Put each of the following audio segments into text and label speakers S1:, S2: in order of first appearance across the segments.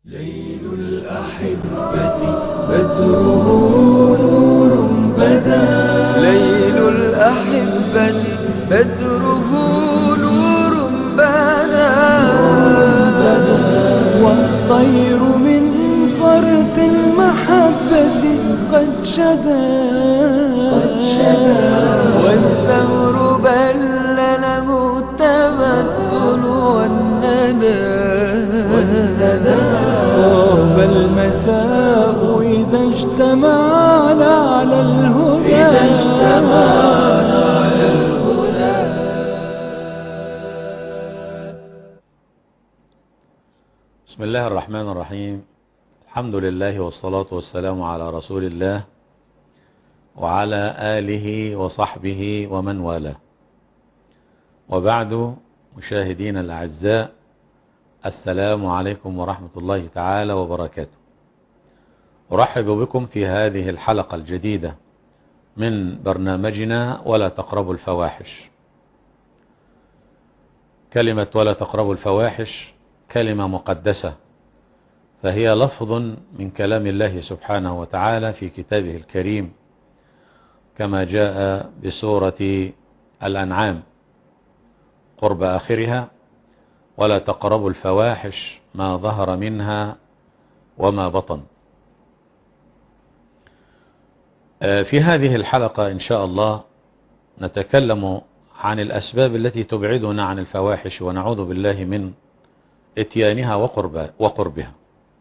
S1: ليل الأحبة بدره نور بدا ليل الأحبة بدره نور بدا والطير من فرط المحبة قد شدا قد شدا والثور بل له التمثل والندى طاب المساء إذا اجتمعنا على الهدى إذا اجتمعنا على الهدى
S2: بسم الله الرحمن الرحيم الحمد لله والصلاة والسلام على رسول الله وعلى آله وصحبه ومن والاه وبعد مشاهدين الأعزاء السلام عليكم ورحمة الله تعالى وبركاته أرحب بكم في هذه الحلقة الجديدة من برنامجنا ولا تقربوا الفواحش كلمة ولا تقربوا الفواحش كلمة مقدسة فهي لفظ من كلام الله سبحانه وتعالى في كتابه الكريم كما جاء بسورة الأنعام قرب آخرها ولا تقربوا الفواحش ما ظهر منها وما بطن في هذه الحلقة إن شاء الله نتكلم عن الأسباب التي تبعدنا عن الفواحش ونعوذ بالله من اتيانها وقرب وقربها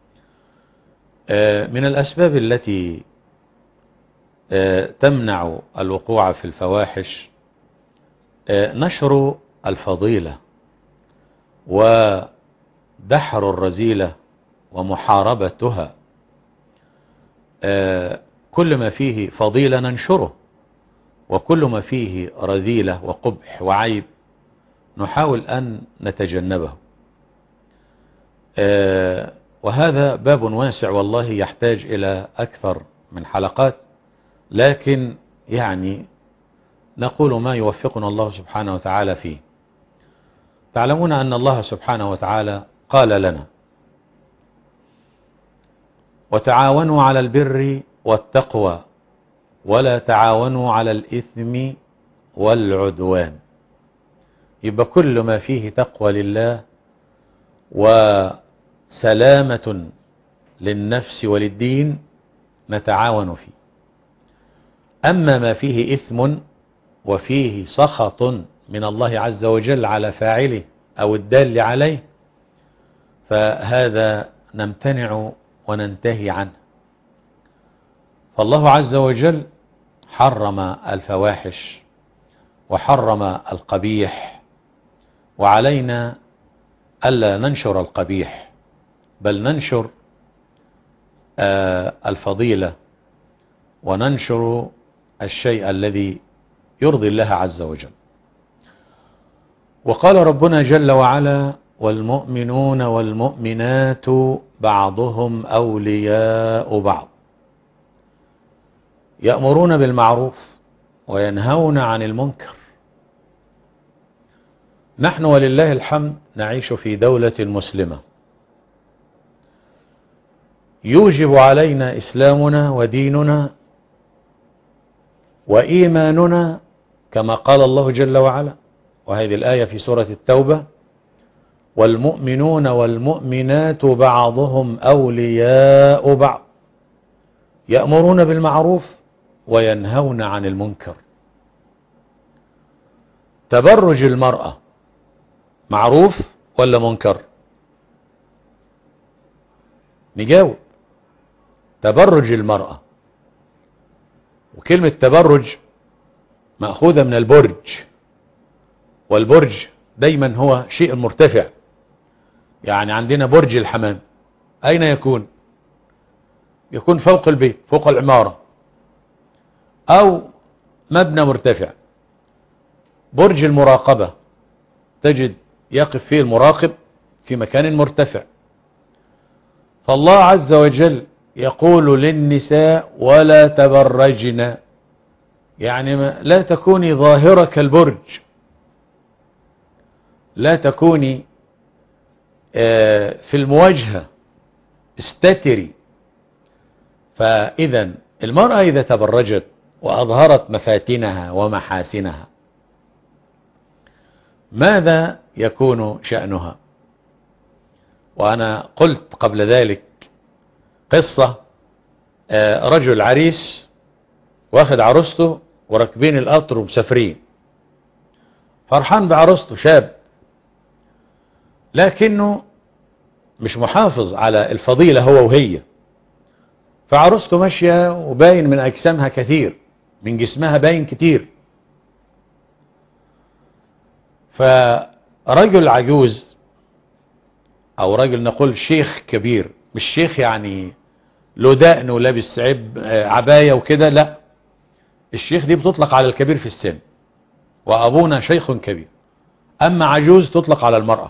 S2: من الأسباب التي تمنع الوقوع في الفواحش نشر الفضيلة ودحر الرزيلة ومحاربتها كل ما فيه فضيلة ننشره وكل ما فيه رذيلة وقبح وعيب نحاول أن نتجنبه وهذا باب واسع والله يحتاج إلى أكثر من حلقات لكن يعني نقول ما يوفقنا الله سبحانه وتعالى فيه تعلمون أن الله سبحانه وتعالى قال لنا وتعاونوا على البر والتقوى ولا تعاونوا على الإثم والعدوان يبقى كل ما فيه تقوى لله وسلامة للنفس وللدين نتعاون فيه أما ما فيه إثم وفيه سخط من الله عز وجل على فاعله أو الدال عليه فهذا نمتنع وننتهي عنه فالله عز وجل حرم الفواحش وحرم القبيح وعلينا ألا ننشر القبيح بل ننشر الفضيلة وننشر الشيء الذي يرضي الله عز وجل وقال ربنا جل وعلا والمؤمنون والمؤمنات بعضهم أولياء بعض يأمرون بالمعروف وينهون عن المنكر نحن ولله الحمد نعيش في دولة مسلمة يوجب علينا إسلامنا وديننا وإيماننا كما قال الله جل وعلا وهذه الآية في سورة التوبة والمؤمنون والمؤمنات بعضهم أولياء بعض يأمرون بالمعروف وينهون عن المنكر تبرج المرأة معروف ولا منكر نجاوب تبرج المرأة وكلمة تبرج مأخوذة من البرج والبرج دايما هو شيء مرتفع يعني عندنا برج الحمام أين يكون يكون فوق البيت فوق العمارة أو مبنى مرتفع برج المراقبة تجد يقف فيه المراقب في مكان مرتفع فالله عز وجل يقول للنساء ولا تبرجن يعني ما لا تكوني ظاهرة كالبرج لا تكوني في المواجهة استتري فإذا المرأة إذا تبرجت وأظهرت مفاتنها ومحاسنها ماذا يكون شأنها وأنا قلت قبل ذلك قصة رجل عريس واخد عروسته وراكبين القطر ومسافرين فرحان بعروسته شاب لكنه مش محافظ على الفضيلة هو وهي فعروسته ماشية وباين من أجسامها كثير من جسمها باين كتير فرجل عجوز أو رجل نقول شيخ كبير مش شيخ يعني له دقن ولابس عب عباية وكده لا الشيخ دي بتطلق على الكبير في السن وأبونا شيخ كبير أما عجوز تطلق على المرأة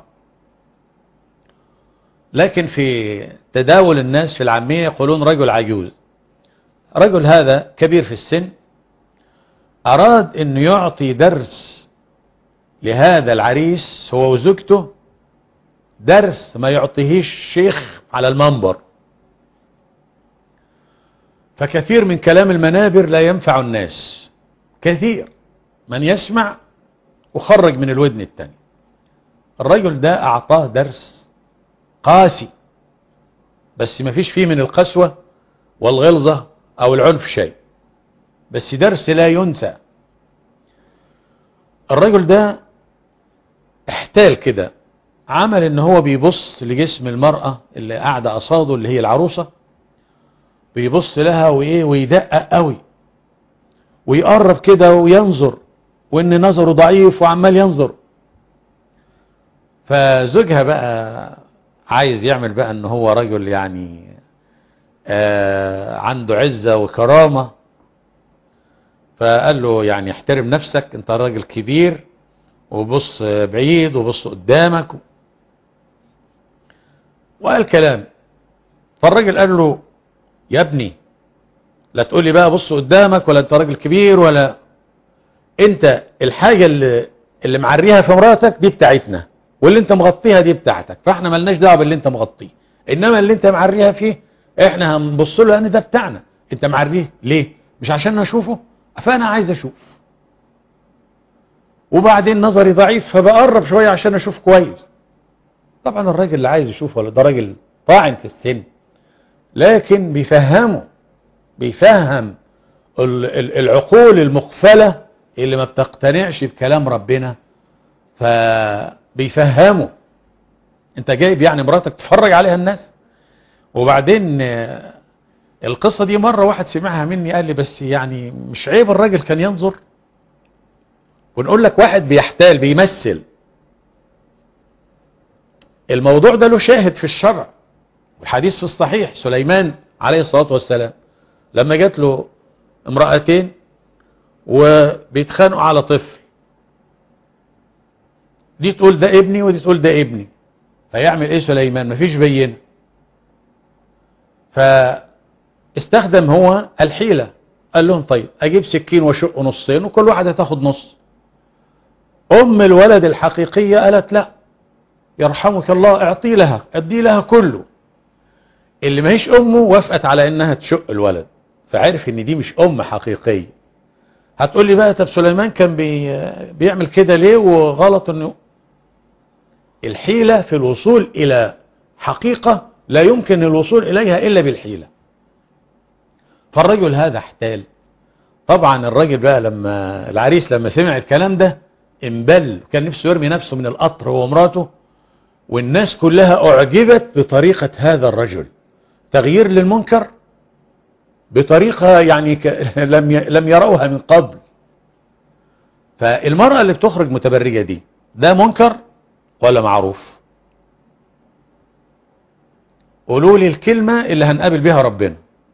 S2: لكن في تداول الناس في العامية يقولون رجل عجوز رجل هذا كبير في السن أراد أن يعطي درس لهذا العريس هو وزوجته درس ما يعطيهش شيخ على المنبر فكثير من كلام المنابر لا ينفع الناس كثير من يسمع وخرج من الودن التاني الرجل ده أعطاه درس قاسي بس ما فيش فيه من القسوة والغلظة أو العنف شيء بس درس لا ينسى الرجل ده احتال كده عمل ان هو بيبص لجسم المرأة اللي قاعدة قصاده اللي هي العروسة بيبص لها وايه ويدقق قوي ويقرب كده وينظر وان نظره ضعيف وعمال ينظر فزوجها بقى عايز يعمل بقى ان هو رجل يعني آه عنده عزة وكرامة فقال له يعني احترم نفسك انت راجل كبير وبص بعيد وبص قدامك وقال كلام فالراجل قال له يا ابني لا تقول لي بقى بص قدامك ولا انت راجل كبير ولا انت الحاجة اللي, اللي معريها في مراتك دي بتاعتنا واللي انت مغطيها دي بتاعتك فاحنا ملناش دعوه باللي انت مغطيه انما اللي انت معريها فيه احنا هنبص له لان ده بتاعنا انت معريه ليه مش عشان نشوفه فانا عايز اشوف وبعدين نظري ضعيف فبقرب شوية عشان اشوف كويس طبعا الراجل اللي عايز يشوف ولا ده راجل طاعن في السن لكن بيفهمه بيفهم العقول المقفلة اللي ما بتقتنعش بكلام ربنا فبيفهمه انت جايب يعني مراتك تفرج عليها الناس وبعدين القصة دي مرة واحد سمعها مني قال لي بس يعني مش عيب الراجل كان ينظر ونقول لك واحد بيحتال بيمثل الموضوع ده له شاهد في الشرع الحديث في الصحيح سليمان عليه الصلاة والسلام لما جات له امرأتين وبيتخانقوا على طفل دي تقول ده ابني ودي تقول ده ابني فيعمل ايه سليمان مفيش بينه فاستخدم هو الحيلة قال لهم طيب اجيب سكين وشق نصين وكل واحد هتاخد نص ام الولد الحقيقية قالت لا يرحمك الله اعطي لها ادي لها كله اللي ما هيش امه وافقت على انها تشق الولد فعرف ان دي مش ام حقيقية هتقول لي بقى طب سليمان كان بي بيعمل كده ليه وغلط انه الحيلة في الوصول الى حقيقة لا يمكن الوصول اليها الا بالحيلة فالرجل هذا احتال طبعا الراجل بقى لما العريس لما سمع الكلام ده انبل كان نفسه يرمي نفسه من القطر هو ومراته والناس كلها اعجبت بطريقة هذا الرجل تغيير للمنكر بطريقة يعني ك... لم ي... لم يروها من قبل فالمرأة اللي بتخرج متبرجة دي ده منكر ولا معروف قولوا لي الكلمة اللي هنقابل بها ربنا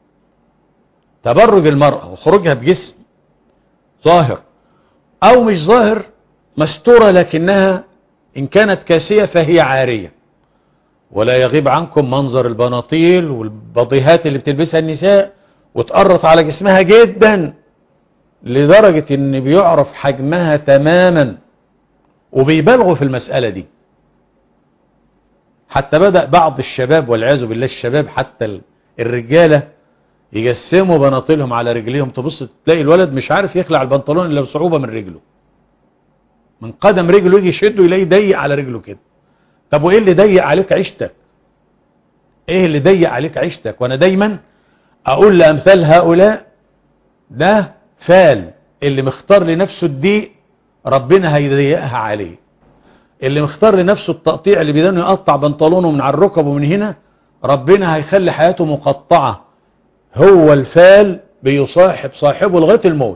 S2: تبرج المرأة وخروجها بجسم ظاهر او مش ظاهر مستورة لكنها ان كانت كاسية فهي عارية ولا يغيب عنكم منظر البناطيل والبضيهات اللي بتلبسها النساء وتقرط على جسمها جدا لدرجة ان بيعرف حجمها تماما وبيبالغوا في المسألة دي حتى بدأ بعض الشباب والعياذ بالله الشباب حتى الرجالة يجسموا بناطيلهم على رجليهم تبص تلاقي الولد مش عارف يخلع البنطلون الا بصعوبة من رجله من قدم رجله يجي يشده يلاقي ضيق على رجله كده طب وايه اللي ضيق عليك عيشتك ايه اللي ضيق عليك عيشتك وانا دايما اقول لامثال هؤلاء ده فال اللي مختار لنفسه الضيق ربنا هيضيقها عليه اللي مختار لنفسه التقطيع اللي بيدانه يقطع بنطلونه من على الركب ومن هنا ربنا هيخلي حياته مقطعة هو الفال بيصاحب صاحبه لغاية الموت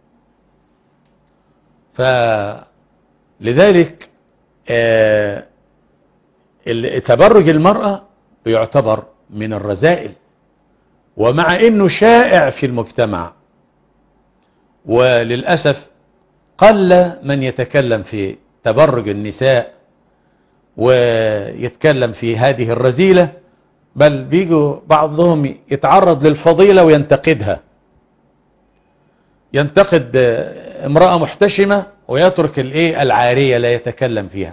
S2: فلذلك آه تبرج المرأة بيعتبر من الرذائل ومع انه شائع في المجتمع وللأسف قل من يتكلم في تبرج النساء ويتكلم في هذه الرذيلة بل بيجوا بعضهم يتعرض للفضيلة وينتقدها ينتقد امرأة محتشمة ويترك الايه العارية لا يتكلم فيها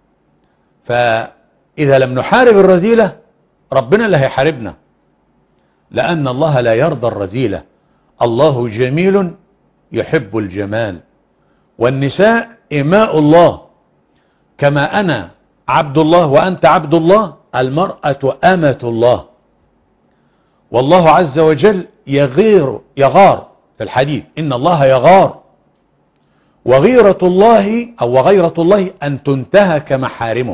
S2: فإذا لم نحارب الرذيلة ربنا اللي هيحاربنا لأن الله لا يرضى الرذيلة الله جميل يحب الجمال والنساء إماء الله كما أنا عبد الله وأنت عبد الله المرأة أمة الله والله عز وجل يغير يغار في الحديث إن الله يغار وغيرة الله أو وغيرة الله أن تنتهك محارمه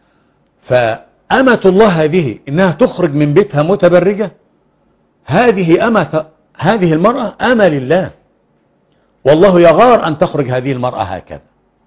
S2: فأمة الله هذه إنها تخرج من بيتها متبرجة هذه أمة هذه المرأة أمة لله والله يغار أن تخرج هذه المرأة هكذا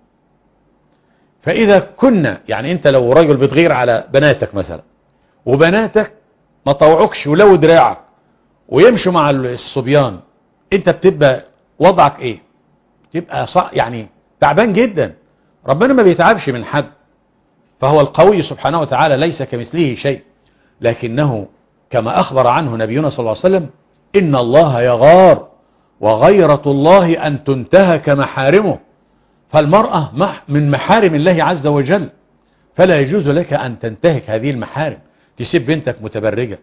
S2: فإذا كنا يعني أنت لو رجل بتغير على بناتك مثلا وبناتك ما طوعكش ولو دراعك ويمشوا مع الصبيان أنت بتبقى وضعك إيه تبقى صع يعني تعبان جدا ربنا ما بيتعبش من حد فهو القوي سبحانه وتعالى ليس كمثله شيء لكنه كما أخبر عنه نبينا صلى الله عليه وسلم إن الله يغار وغيرة الله أن تنتهك محارمه فالمرأة من محارم الله عز وجل فلا يجوز لك أن تنتهك هذه المحارم تسيب بنتك متبرجة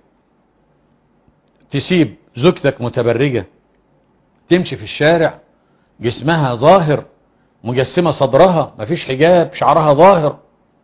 S2: تسيب زوجتك متبرجة تمشي في الشارع جسمها ظاهر مجسمة صدرها مفيش حجاب شعرها ظاهر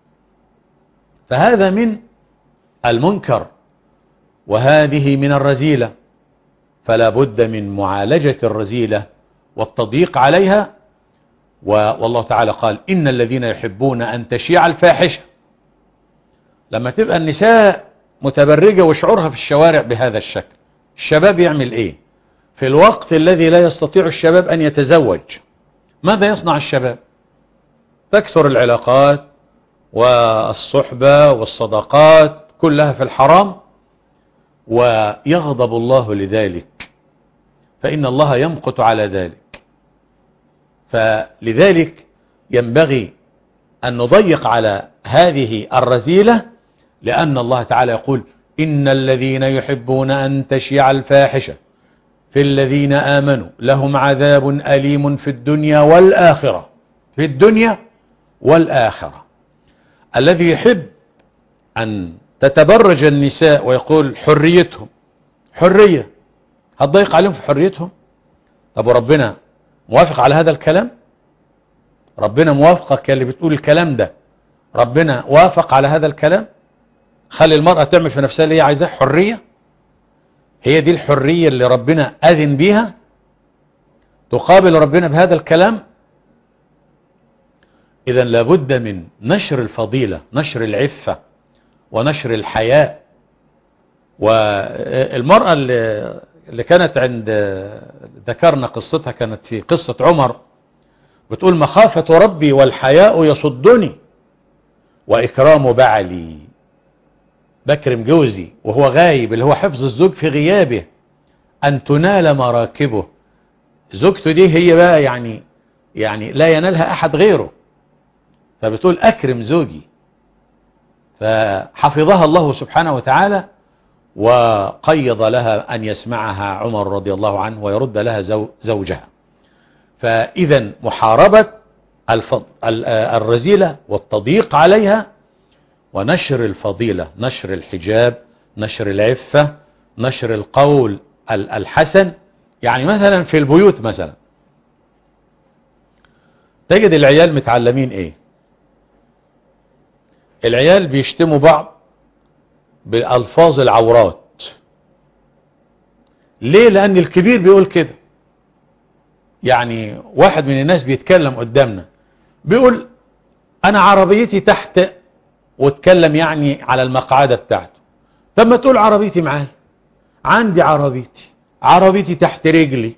S2: فهذا من المنكر وهذه من الرزيلة فلا بد من معالجة الرزيلة والتضييق عليها والله تعالى قال إن الذين يحبون أن تشيع الفاحشة لما تبقى النساء متبرجة وشعورها في الشوارع بهذا الشكل الشباب يعمل إيه في الوقت الذي لا يستطيع الشباب أن يتزوج ماذا يصنع الشباب تكثر العلاقات والصحبة والصداقات كلها في الحرام ويغضب الله لذلك فإن الله يمقت على ذلك فلذلك ينبغي أن نضيق على هذه الرزيلة لأن الله تعالى يقول إن الذين يحبون أن تشيع الفاحشة في الذين آمنوا لهم عذاب أليم في الدنيا والآخرة في الدنيا والآخرة الذي يحب أن تتبرج النساء ويقول حريتهم حرية هتضيق عليهم في حريتهم طب وربنا موافق على هذا الكلام ربنا موافقك اللي بتقول الكلام ده ربنا وافق على هذا الكلام خلي المرأة تعمل في نفسها اللي هي عايزاه حرية هي دي الحرية اللي ربنا أذن بيها تقابل ربنا بهذا الكلام إذا لابد من نشر الفضيلة نشر العفة ونشر الحياء والمرأة اللي, اللي كانت عند ذكرنا قصتها كانت في قصة عمر بتقول مخافة ربي والحياء يصدني وإكرام بعلي بكرم جوزي وهو غايب اللي هو حفظ الزوج في غيابه أن تنال مراكبه زوجته دي هي بقى يعني يعني لا ينالها أحد غيره فبتقول أكرم زوجي فحفظها الله سبحانه وتعالى وقيض لها أن يسمعها عمر رضي الله عنه ويرد لها زو زوجها فإذا محاربة الرزيلة والتضييق عليها ونشر الفضيلة نشر الحجاب نشر العفة نشر القول الحسن يعني مثلا في البيوت مثلا تجد العيال متعلمين ايه العيال بيشتموا بعض بألفاظ العورات ليه لأن الكبير بيقول كده يعني واحد من الناس بيتكلم قدامنا بيقول أنا عربيتي تحت واتكلم يعني على المقعدة بتاعته طب ما تقول عربيتي معاي عندي عربيتي عربيتي تحت رجلي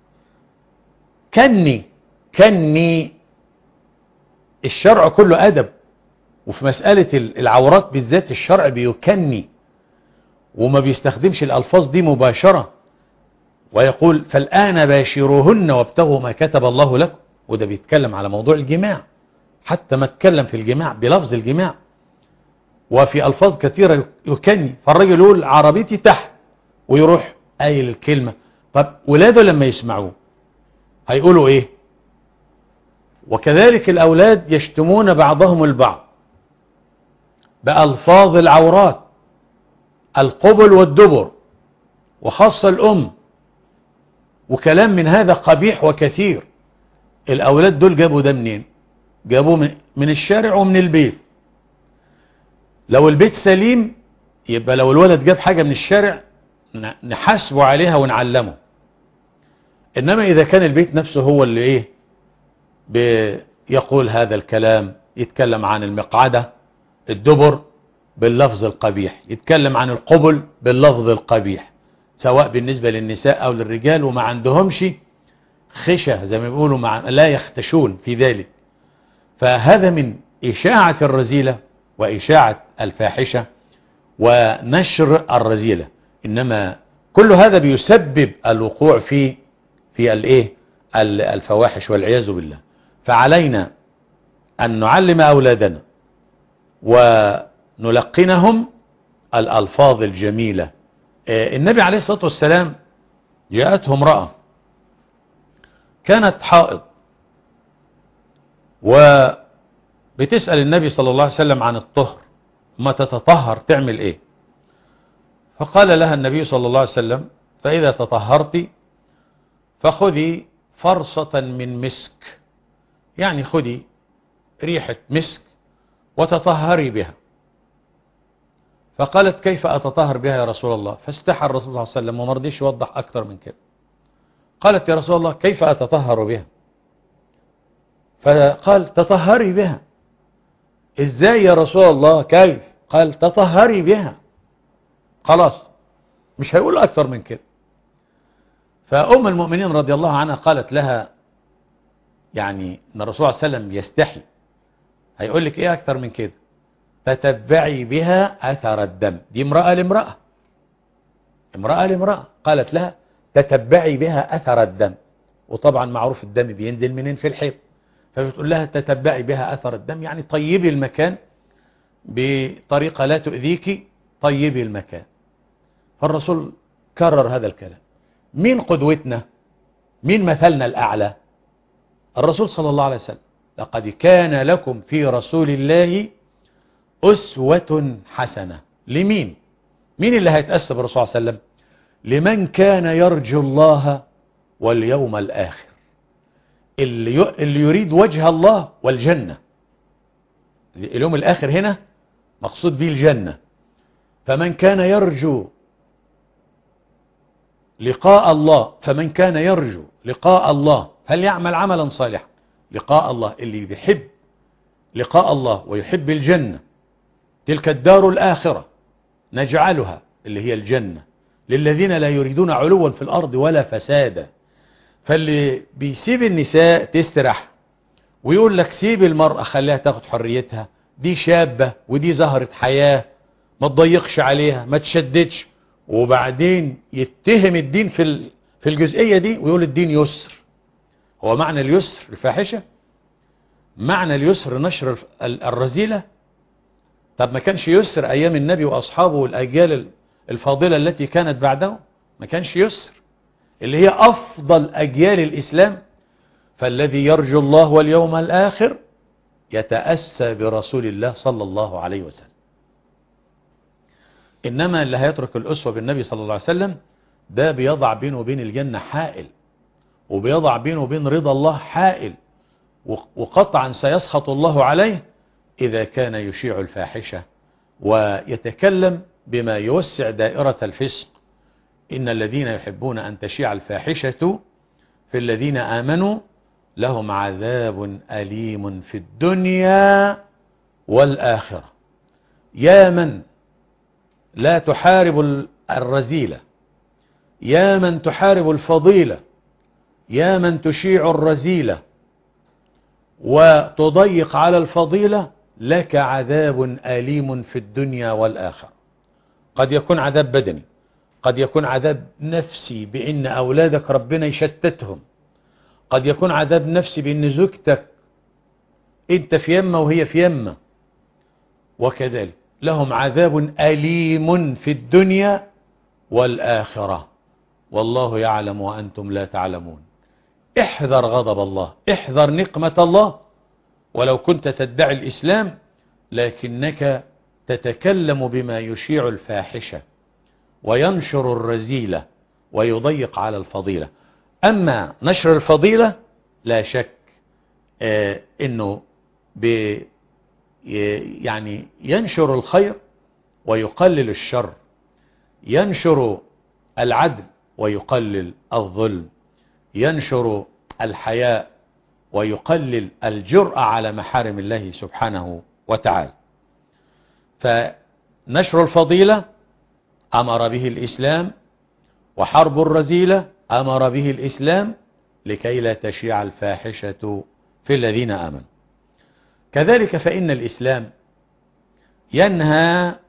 S2: كني كني الشرع كله أدب وفي مسألة العورات بالذات الشرع بيكني وما بيستخدمش الألفاظ دي مباشرة ويقول فالآن باشروهن وابتغوا ما كتب الله لكم وده بيتكلم على موضوع الجماع حتى ما اتكلم في الجماع بلفظ الجماع وفي ألفاظ كثيرة يكني فالرجل يقول عربيتي تحت ويروح قايل الكلمة طب ولاده لما يسمعوه هيقولوا ايه وكذلك الأولاد يشتمون بعضهم البعض بألفاظ العورات القبل والدبر وخاصة الأم وكلام من هذا قبيح وكثير الأولاد دول جابوا ده منين جابوه من الشارع ومن البيت لو البيت سليم يبقى لو الولد جاب حاجة من الشارع نحاسبه عليها ونعلمه إنما إذا كان البيت نفسه هو اللي إيه بيقول هذا الكلام يتكلم عن المقعدة الدبر باللفظ القبيح يتكلم عن القبل باللفظ القبيح سواء بالنسبة للنساء أو للرجال وما عندهمش خشة زي ما بيقولوا مع لا يختشون في ذلك فهذا من إشاعة الرزيلة وإشاعة الفاحشة ونشر الرزيلة إنما كل هذا بيسبب الوقوع في في الايه الفواحش والعياذ بالله فعلينا أن نعلم أولادنا ونلقنهم الألفاظ الجميلة النبي عليه الصلاة والسلام جاءته امرأة كانت حائض وبتسأل النبي صلى الله عليه وسلم عن الطهر ما تتطهر تعمل ايه فقال لها النبي صلى الله عليه وسلم فإذا تطهرت فخذي فرصة من مسك يعني خذي ريحة مسك وتطهري بها فقالت كيف أتطهر بها يا رسول الله فاستحى الرسول صلى الله عليه وسلم وما رضيش يوضح أكثر من كده قالت يا رسول الله كيف أتطهر بها فقال تطهري بها ازاي يا رسول الله كيف قال تطهري بها خلاص مش هيقول أكثر من كده فأم المؤمنين رضي الله عنها قالت لها يعني ان الرسول صلى الله عليه وسلم يستحي هيقول لك ايه اكتر من كده تتبعي بها اثر الدم دي امرأة لامرأة امرأة لامرأة قالت لها تتبعي بها اثر الدم وطبعا معروف الدم بينزل منين في الحيض فبتقول لها تتبعي بها اثر الدم يعني طيبي المكان بطريقة لا تؤذيك طيبي المكان فالرسول كرر هذا الكلام مين قدوتنا مين مثلنا الأعلى الرسول صلى الله عليه وسلم لقد كان لكم في رسول الله أسوة حسنة لمين مين اللي هيتأسى بالرسول صلى الله عليه وسلم لمن كان يرجو الله واليوم الآخر اللي, اللي يريد وجه الله والجنة اليوم الآخر هنا مقصود به الجنة فمن كان يرجو لقاء الله فمن كان يرجو لقاء الله فليعمل عملا صالحا لقاء الله اللي بيحب لقاء الله ويحب الجنة تلك الدار الآخرة نجعلها اللي هي الجنة للذين لا يريدون علوا في الأرض ولا فسادا فاللي بيسيب النساء تسترح ويقول لك سيب المرأة خليها تاخد حريتها دي شابة ودي زهرة حياة ما تضيقش عليها ما تشددش وبعدين يتهم الدين في في الجزئية دي ويقول الدين يسر هو معنى اليسر الفاحشة معنى اليسر نشر الرذيلة طب ما كانش يسر أيام النبي وأصحابه والأجيال الفاضلة التي كانت بعده ما كانش يسر اللي هي أفضل أجيال الإسلام فالذي يرجو الله واليوم الآخر يتأسى برسول الله صلى الله عليه وسلم إنما اللي هيترك الأسوة بالنبي صلى الله عليه وسلم ده بيضع بينه وبين الجنة حائل وبيضع بينه وبين رضا الله حائل وقطعا سيسخط الله عليه إذا كان يشيع الفاحشة ويتكلم بما يوسع دائرة الفسق إن الذين يحبون أن تشيع الفاحشة في الذين آمنوا لهم عذاب أليم في الدنيا والآخرة يا من لا تحارب الرزيلة يا من تحارب الفضيلة يا من تشيع الرزيلة وتضيق على الفضيلة لك عذاب أليم في الدنيا والآخرة قد يكون عذاب بدني قد يكون عذاب نفسي بأن أولادك ربنا يشتتهم قد يكون عذاب نفسي بأن زوجتك انت في يمة وهي في يمة وكذلك لهم عذاب أليم في الدنيا والآخرة والله يعلم وأنتم لا تعلمون احذر غضب الله احذر نقمة الله ولو كنت تدعي الإسلام لكنك تتكلم بما يشيع الفاحشة وينشر الرزيلة ويضيق على الفضيلة أما نشر الفضيلة لا شك آه أنه يعني ينشر الخير ويقلل الشر ينشر العدل ويقلل الظلم ينشر الحياء ويقلل الجرأة على محارم الله سبحانه وتعالى فنشر الفضيلة أمر به الإسلام وحرب الرزيلة أمر به الإسلام لكي لا تشيع الفاحشة في الذين آمنوا كذلك فإن الإسلام ينهى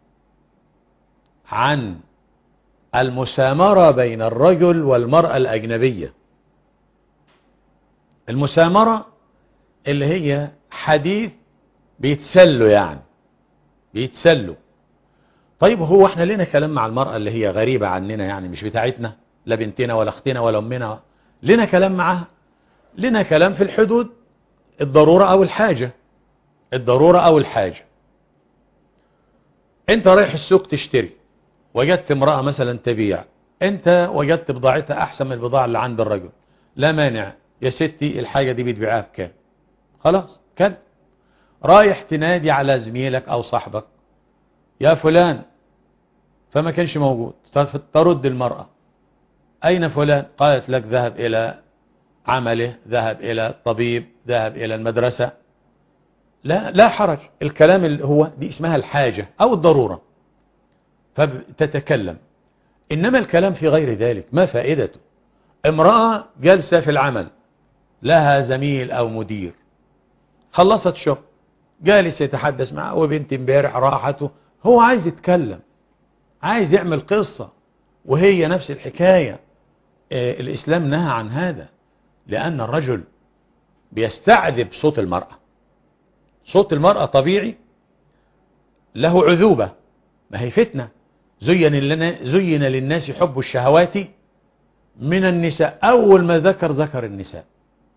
S2: عن المسامرة بين الرجل والمرأة الأجنبية المسامرة اللي هي حديث بيتسلوا يعني بيتسلوا طيب هو احنا لنا كلام مع المرأة اللي هي غريبة عننا يعني مش بتاعتنا لا بنتنا ولا اختنا ولا امنا لنا كلام معها لنا كلام في الحدود الضرورة او الحاجة الضرورة او الحاجة انت رايح السوق تشتري وجدت امرأة مثلا تبيع انت وجدت بضاعتها احسن من البضاعة اللي عند الرجل لا مانع يا ستي الحاجة دي بتبيعها بكام خلاص كان رايح تنادي على زميلك او صاحبك يا فلان فما كانش موجود ترد المرأة أين فلان قالت لك ذهب إلى عمله ذهب إلى الطبيب ذهب إلى المدرسة لا لا حرج الكلام اللي هو دي اسمها الحاجة أو الضرورة فتتكلم إنما الكلام في غير ذلك ما فائدته امرأة جالسة في العمل لها زميل أو مدير خلصت شغل جالس يتحدث معه وبنت امبارح راحته هو عايز يتكلم عايز يعمل قصة وهي نفس الحكاية آه الإسلام نهى عن هذا لأن الرجل بيستعذب صوت المرأة صوت المرأة طبيعي له عذوبة ما هي فتنة زين, لنا زين للناس حب الشهوات من النساء أول ما ذكر ذكر النساء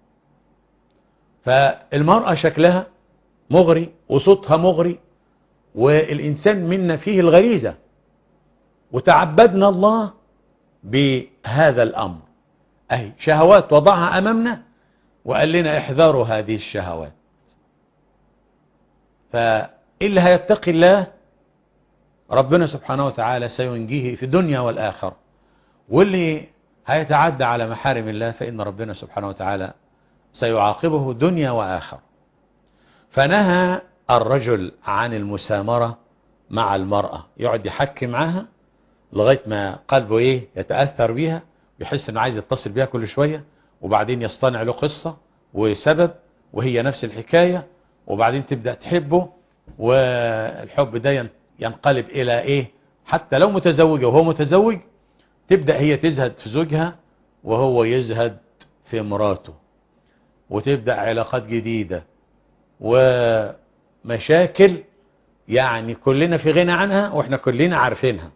S2: فالمرأة شكلها مغري وصوتها مغري والإنسان منا فيه الغريزة وتعبدنا الله بهذا الأمر أهي شهوات وضعها أمامنا وقال لنا احذروا هذه الشهوات فإلا هيتقي الله ربنا سبحانه وتعالى سينجيه في الدنيا والآخر واللي هيتعدى على محارم الله فإن ربنا سبحانه وتعالى سيعاقبه دنيا وآخر فنهى الرجل عن المسامرة مع المرأة يقعد يحكي معاها لغاية ما قلبه ايه يتأثر بيها يحس انه عايز يتصل بيها كل شوية وبعدين يصطنع له قصة وسبب وهي نفس الحكاية وبعدين تبدأ تحبه والحب ده ينقلب الى ايه حتى لو متزوجة وهو متزوج تبدأ هي تزهد في زوجها وهو يزهد في مراته وتبدأ علاقات جديدة ومشاكل يعني كلنا في غنى عنها واحنا كلنا عارفينها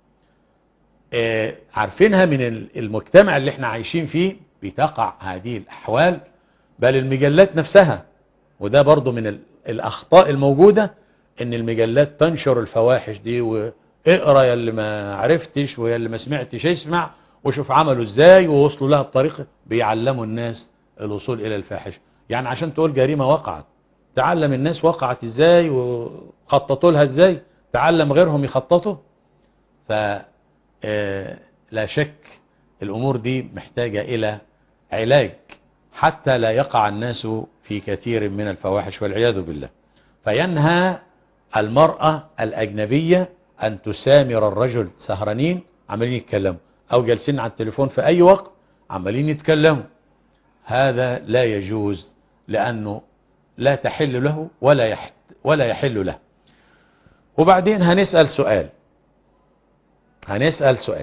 S2: اه عارفينها من المجتمع اللي احنا عايشين فيه بتقع هذه الأحوال بل المجلات نفسها وده برضو من الأخطاء الموجودة ان المجلات تنشر الفواحش دي اقرا يا اللي ما عرفتش ويا اللي ما سمعتش اسمع وشوف عملوا ازاي ووصلوا لها بطريقه بيعلموا الناس الوصول الى الفاحشه يعني عشان تقول جريمه وقعت تعلم الناس وقعت ازاي وخططوا لها ازاي تعلم غيرهم يخططوا ف لا شك الامور دي محتاجه الى علاج حتى لا يقع الناس في كثير من الفواحش والعياذ بالله فينهى المرأة الأجنبية أن تسامر الرجل سهرانين عمالين يتكلموا أو جالسين على التليفون في أي وقت عمالين يتكلموا هذا لا يجوز لأنه لا تحل له ولا يحل, ولا يحل له وبعدين هنسأل سؤال هنسأل سؤال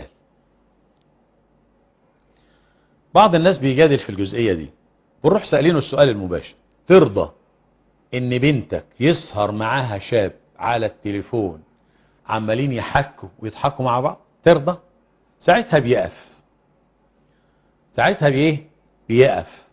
S2: بعض الناس بيجادل في الجزئية دي ونروح سألينه السؤال المباشر ترضى ان بنتك يسهر معاها شاب على التليفون عمالين يحكوا ويضحكوا مع بعض ترضى ساعتها بيقف ساعتها بايه بيقف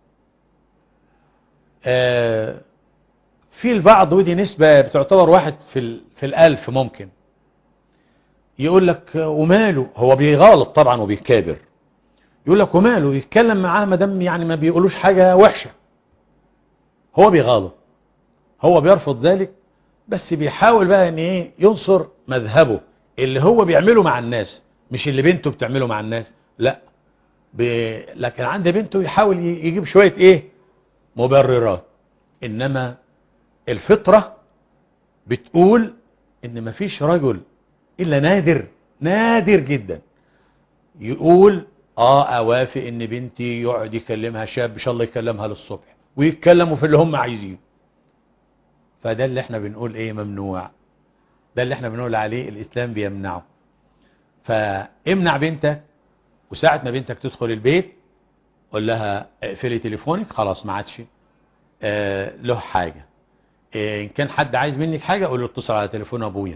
S2: آه في البعض ودي نسبة بتعتبر واحد في, ال... في الالف ممكن يقول لك وماله هو بيغالط طبعا وبيكابر يقول لك وماله يتكلم معاه ما دام يعني ما بيقولوش حاجة وحشة هو بيغالط هو بيرفض ذلك بس بيحاول بقى ان ايه ينصر مذهبه اللي هو بيعمله مع الناس مش اللي بنته بتعمله مع الناس لا ب... لكن عند بنته يحاول يجيب شوية ايه مبررات انما الفطرة بتقول ان مفيش رجل الا نادر نادر جدا يقول اه اوافق ان بنتي يقعد يكلمها شاب ان شاء الله يكلمها للصبح ويتكلموا في اللي هم عايزينه فده اللي احنا بنقول ايه ممنوع ده اللي احنا بنقول عليه الاسلام بيمنعه فامنع بنتك وساعة ما بنتك تدخل البيت قول لها اقفلي تليفونك خلاص ما عادش اه له حاجة اه ان كان حد عايز منك حاجة قول له اتصل على تليفون ابويا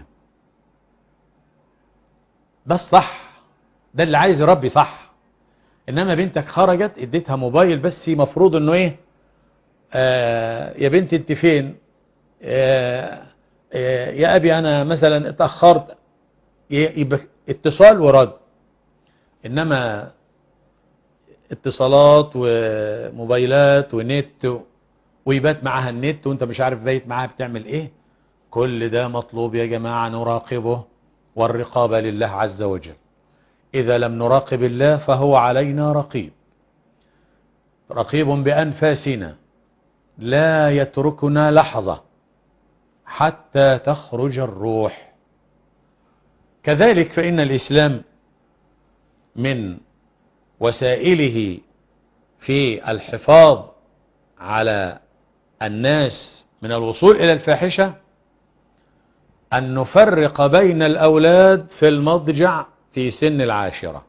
S2: ده الصح ده اللي عايز يربي صح انما بنتك خرجت اديتها موبايل بس مفروض انه ايه آه يا بنتي انت فين آه آه يا ابي انا مثلا اتأخرت يبقى اتصال ورد انما اتصالات وموبايلات ونت ويبات معاها النت وانت مش عارف بايت معاها بتعمل ايه كل ده مطلوب يا جماعة نراقبه والرقابة لله عز وجل إذا لم نراقب الله فهو علينا رقيب رقيب بأنفاسنا لا يتركنا لحظة حتى تخرج الروح كذلك فإن الإسلام من وسائله في الحفاظ على الناس من الوصول إلى الفاحشة أن نفرق بين الأولاد في المضجع في سن العاشرة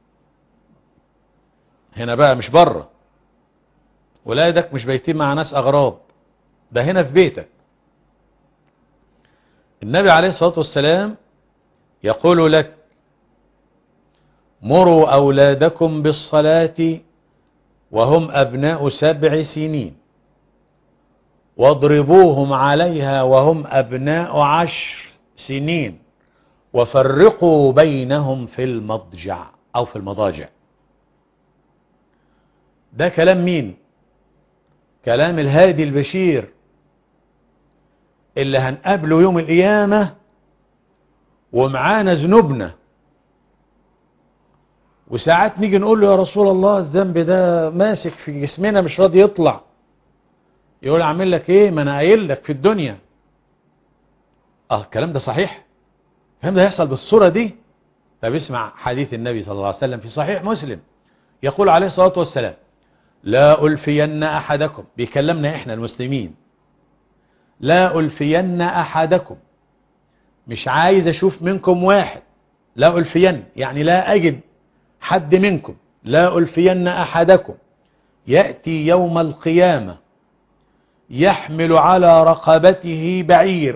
S2: هنا بقى مش بره ولادك مش بيتين مع ناس أغراب ده هنا في بيتك النبي عليه الصلاة والسلام يقول لك مروا أولادكم بالصلاة وهم أبناء سبع سنين واضربوهم عليها وهم أبناء عشر سنين وفرقوا بينهم في المضجع أو في المضاجع ده كلام مين كلام الهادي البشير اللي هنقابله يوم القيامة ومعانا ذنوبنا وساعات نيجي نقول له يا رسول الله الذنب ده ماسك في جسمنا مش راضي يطلع يقول اعمل لك ايه ما انا قايل لك في الدنيا اه الكلام ده صحيح الكلام ده يحصل بالصورة دي طب اسمع حديث النبي صلى الله عليه وسلم في صحيح مسلم يقول عليه الصلاة والسلام لا ألفين أحدكم بيكلمنا إحنا المسلمين لا ألفين أحدكم مش عايز أشوف منكم واحد لا ألفين يعني لا أجد حد منكم لا ألفين أحدكم يأتي يوم القيامة يحمل على رقبته بعير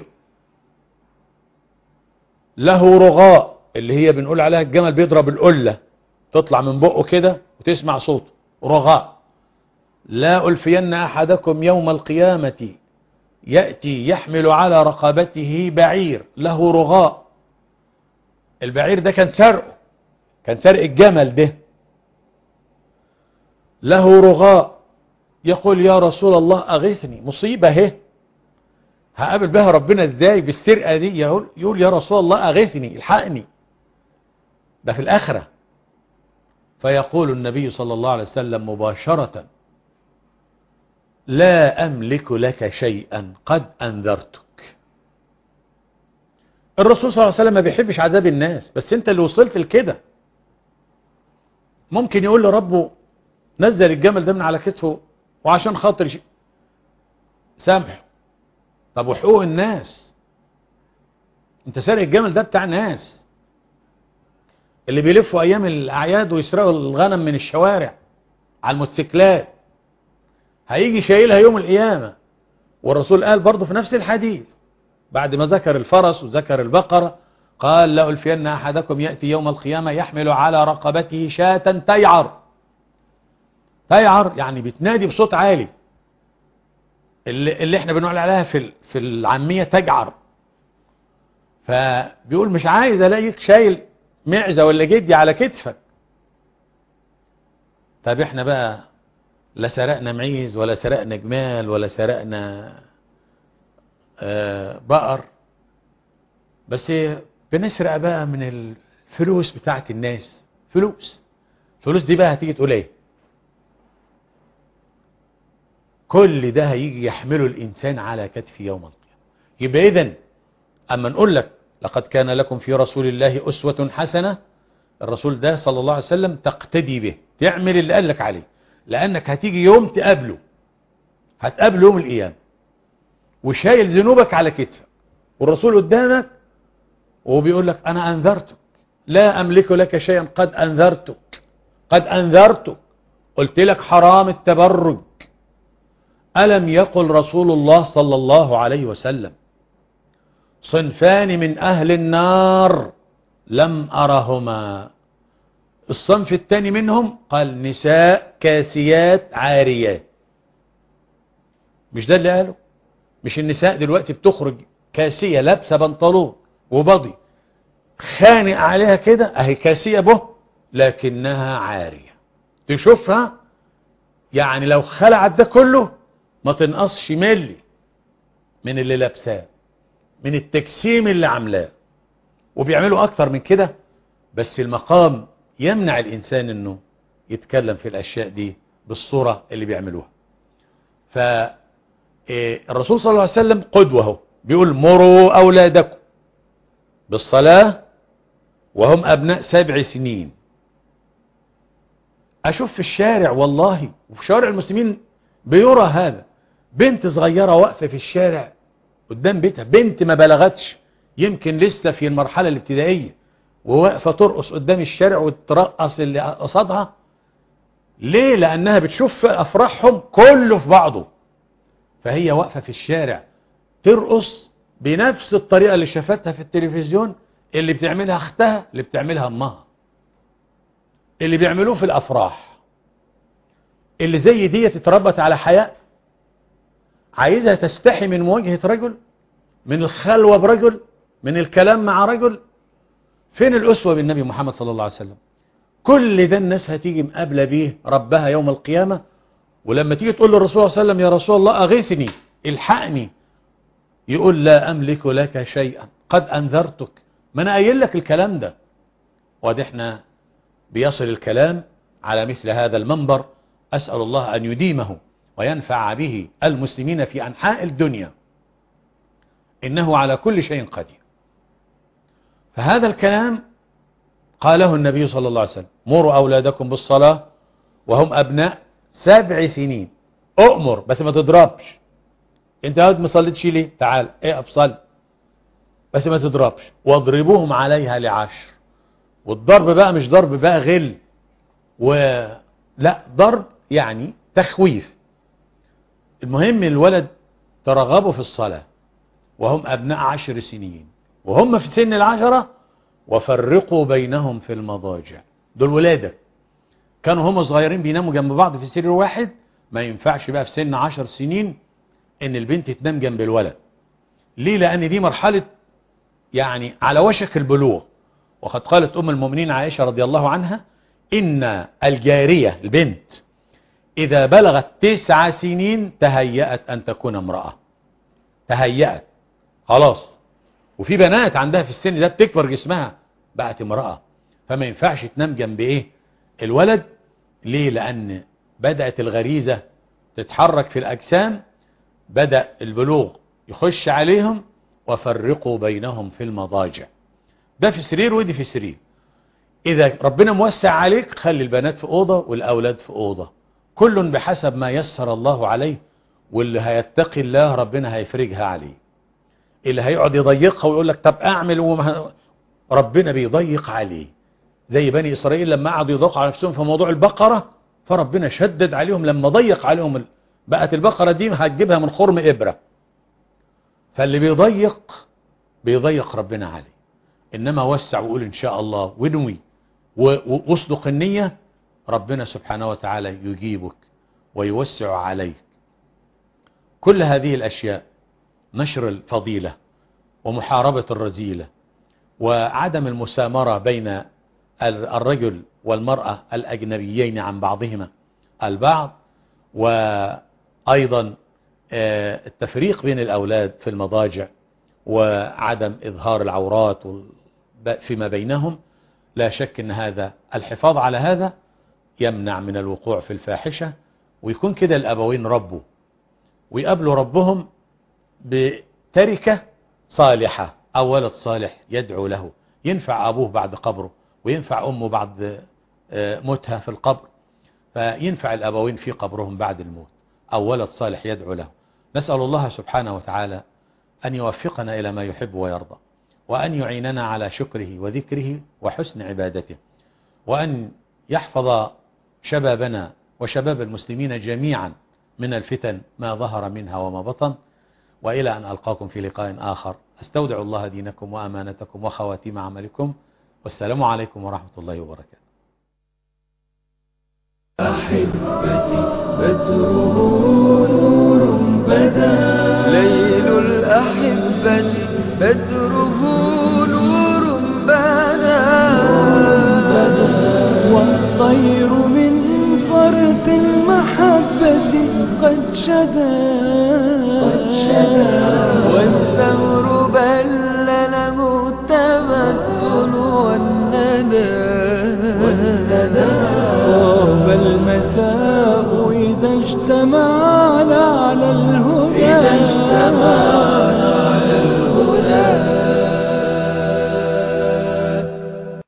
S2: له رغاء اللي هي بنقول عليها الجمل بيضرب القلة تطلع من بقه كده وتسمع صوته رغاء لا ألفين أحدكم يوم القيامة يأتي يحمل على رقبته بعير له رغاء البعير ده كان سرقه كان سرق الجمل ده له رغاء يقول يا رسول الله أغيثني مصيبة اهي هقابل بها ربنا ازاي بالسرقة دي يقول, يقول يا رسول الله أغيثني الحقني ده في الآخرة فيقول النبي صلى الله عليه وسلم مباشرة لا أملك لك شيئا قد أنذرتك الرسول صلى الله عليه وسلم ما بيحبش عذاب الناس بس انت اللي وصلت لكده ممكن يقول لربه نزل الجمل ده من على كتفه وعشان خاطر شيء سامحه طب وحقوق الناس انت سارق الجمل ده بتاع ناس اللي بيلفوا ايام الاعياد ويسرقوا الغنم من الشوارع على الموتوسيكلات هيجي شايلها يوم القيامة والرسول قال برضه في نفس الحديث بعد ما ذكر الفرس وذكر البقرة قال لألفين أحدكم يأتي يوم القيامة يحمل على رقبته شاة تيعر تيعر يعني بتنادي بصوت عالي اللي, اللي احنا بنقول عليها في في العامية تجعر فبيقول مش عايز الاقيك شايل معزة ولا جدي على كتفك طب احنا بقى لا سرقنا معيز ولا سرقنا جمال ولا سرقنا آه بقر بس بنسرق بقى من الفلوس بتاعت الناس فلوس الفلوس دي بقى هتيجي تقول ايه كل ده هيجي يحمله الإنسان على كتف يوم القيامة يبقى إذن أما نقول لك لقد كان لكم في رسول الله أسوة حسنة الرسول ده صلى الله عليه وسلم تقتدي به تعمل اللي قال لك عليه لأنك هتيجي يوم تقابله هتقابله يوم القيامة وشايل ذنوبك على كتفك والرسول قدامك وبيقول لك أنا أنذرتك لا أملك لك شيئا قد أنذرتك قد أنذرتك قلت لك حرام التبرج ألم يقل رسول الله صلى الله عليه وسلم صنفان من أهل النار لم أرهما الصنف الثاني منهم قال نساء كاسيات عاريات مش ده اللي قاله مش النساء دلوقتي بتخرج كاسية لابسة بنطلون وبضي خانق عليها كده اهي كاسية به لكنها عارية تشوفها يعني لو خلعت ده كله ما تنقصش ملي من اللي لابساه من التجسيم اللي عاملاه وبيعملوا اكتر من كده بس المقام يمنع الانسان انه يتكلم في الاشياء دي بالصورة اللي بيعملوها فالرسول صلى الله عليه وسلم قدوة بيقول مروا اولادكم بالصلاة وهم ابناء سبع سنين اشوف في الشارع والله وفي شوارع المسلمين بيرى هذا بنت صغيرة واقفة في الشارع قدام بيتها بنت ما بلغتش يمكن لسه في المرحلة الابتدائية وواقفة ترقص قدام الشارع وترقص اللي قصادها ليه لأنها بتشوف أفراحهم كله في بعضه فهي واقفة في الشارع ترقص بنفس الطريقة اللي شافتها في التلفزيون اللي بتعملها اختها اللي بتعملها امها اللي بيعملوه في الأفراح اللي زي دي تتربط على حياء عايزها تستحي من مواجهة رجل من الخلوة برجل من الكلام مع رجل فين الأسوة بالنبي محمد صلى الله عليه وسلم كل ده الناس هتيجي مقابلة بيه ربها يوم القيامة ولما تيجي تقول للرسول صلى الله عليه وسلم يا رسول الله أغيثني الحقني يقول لا أملك لك شيئا قد أنذرتك ما أنا قايل لك الكلام ده وده احنا بيصل الكلام على مثل هذا المنبر أسأل الله أن يديمه وينفع به المسلمين في أنحاء الدنيا إنه على كل شيء قدير فهذا الكلام قاله النبي صلى الله عليه وسلم مروا أولادكم بالصلاة وهم أبناء سبع سنين أؤمر بس ما تضربش انت قاعد ما صليتش ليه تعال اقف صل بس ما تضربش واضربوهم عليها لعشر والضرب بقى مش ضرب بقى غل و لا ضرب يعني تخويف المهم الولد ترغبوا في الصلاة وهم أبناء عشر سنين وهم في سن العشرة وفرقوا بينهم في المضاجع دول ولادة كانوا هم صغيرين بيناموا جنب بعض في سرير واحد ما ينفعش بقى في سن عشر سنين ان البنت تنام جنب الولد ليه لان دي مرحلة يعني على وشك البلوغ وقد قالت أم المؤمنين عائشة رضي الله عنها إن الجارية البنت إذا بلغت تسع سنين تهيأت أن تكون امرأة تهيأت خلاص وفي بنات عندها في السن ده بتكبر جسمها بقت امرأة فما ينفعش تنام جنب ايه الولد ليه لأن بدأت الغريزة تتحرك في الأجسام بدأ البلوغ يخش عليهم وفرقوا بينهم في المضاجع ده في سرير ودي في سرير إذا ربنا موسع عليك خلي البنات في أوضة والأولاد في أوضة كل بحسب ما يسر الله عليه واللي هيتقي الله ربنا هيفرجها عليه اللي هيقعد يضيقها ويقول لك طب اعمل وما ربنا بيضيق عليه زي بني إسرائيل لما قعدوا يضيقوا على نفسهم في موضوع البقرة فربنا شدد عليهم لما ضيق عليهم بقت البقرة دي هتجيبها من خرم إبرة فاللي بيضيق بيضيق ربنا عليه إنما وسع وقول إن شاء الله ونوي واصدق النية ربنا سبحانه وتعالى يجيبك ويوسع عليك كل هذه الأشياء نشر الفضيلة ومحاربة الرزيلة وعدم المسامرة بين الرجل والمرأة الأجنبيين عن بعضهما البعض وأيضا التفريق بين الأولاد في المضاجع وعدم إظهار العورات فيما بينهم لا شك أن هذا الحفاظ على هذا يمنع من الوقوع في الفاحشة ويكون كده الأبوين ربوا ويقابلوا ربهم بتركة صالحة أو ولد صالح يدعو له ينفع أبوه بعد قبره وينفع أمه بعد موتها في القبر فينفع الأبوين في قبرهم بعد الموت أو ولد صالح يدعو له نسأل الله سبحانه وتعالى أن يوفقنا إلى ما يحب ويرضى وأن يعيننا على شكره وذكره وحسن عبادته وأن يحفظ شبابنا وشباب المسلمين جميعا من الفتن ما ظهر منها وما بطن وإلى أن ألقاكم في لقاء آخر أستودع الله دينكم وأمانتكم وخواتيم عملكم والسلام عليكم ورحمة الله وبركاته
S1: أحبتي بدره نور بدا ليل الأحبة بدره نور بدا والطير من فرط المحبة قد شدا قد شدا والثمر بل له التمثل والندى